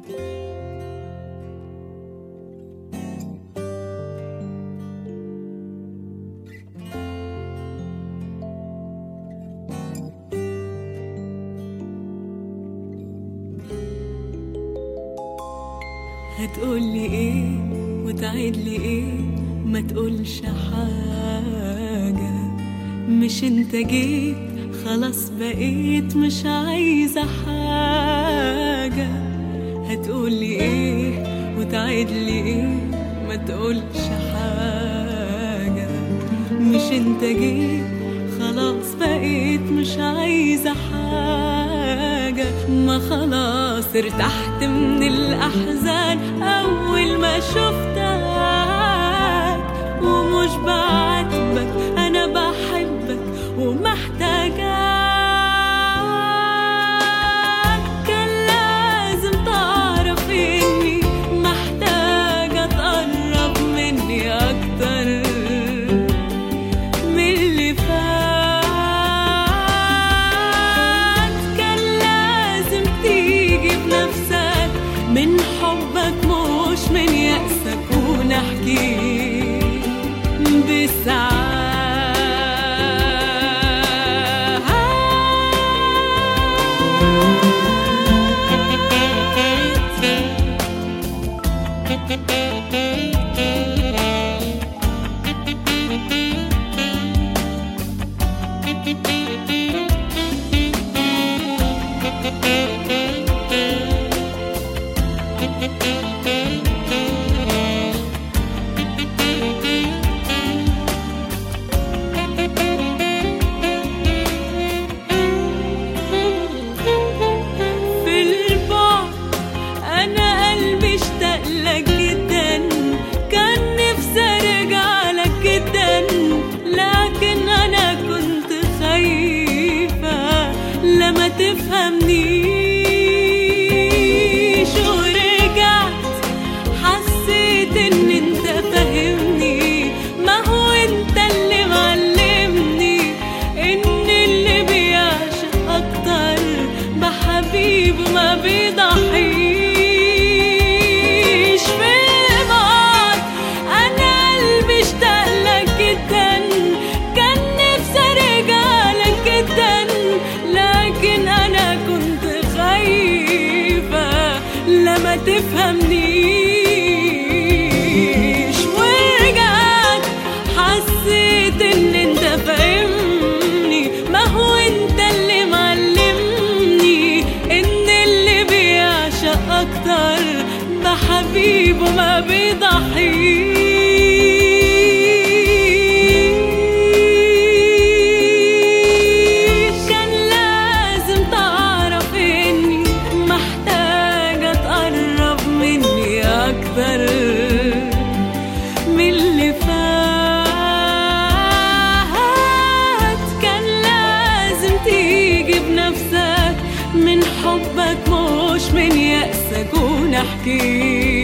هتقولي ايه وتعيد لي ايه ما تقولش حاجة مش انت جيت خلاص بقيت مش عايزة حاجة هتقولي ايه وتعيد لي ايه ما تقولش حاجة مش انت جيت خلاص بقيت مش عايزة حاجة ما خلاص ارتحت من الأحزان أول ما شفتك ومش بعاتبك أنا بحبك ومحتاجاك كان لازم تعرف إني محتاجة تقرب مني أكتر من اللي فات كان لازم تيجي بنفسك من حبك مش من يأسك ونحكي بساعات في البعد انا قلبي اشتاق لك جدا كان نفسي ارجع لك جدا لكن انا كنت خايفة لما تفهمنيش ورجعت حسيت ان انت فاهمني ما هو انت اللي معلمني ان اللي بيعشق اكتر بحبيبه ما بيضحيش في بعض انا قلبي اشتاق لك جدا كان نفسي ارجع لك جدا لكن انا كنت خايفة لما تفهمنيش ورجعت حسيت ان انت فاهمني ما هو انت اللي معلمني ان اللي بيعشق اكتر بحبيبه ما بيضحيش كان لازم تعرف اني محتاجة تقرب مني اكتر من اللي فات كان لازم تيجي بنفسك من حبك مش من يأسك ونحكي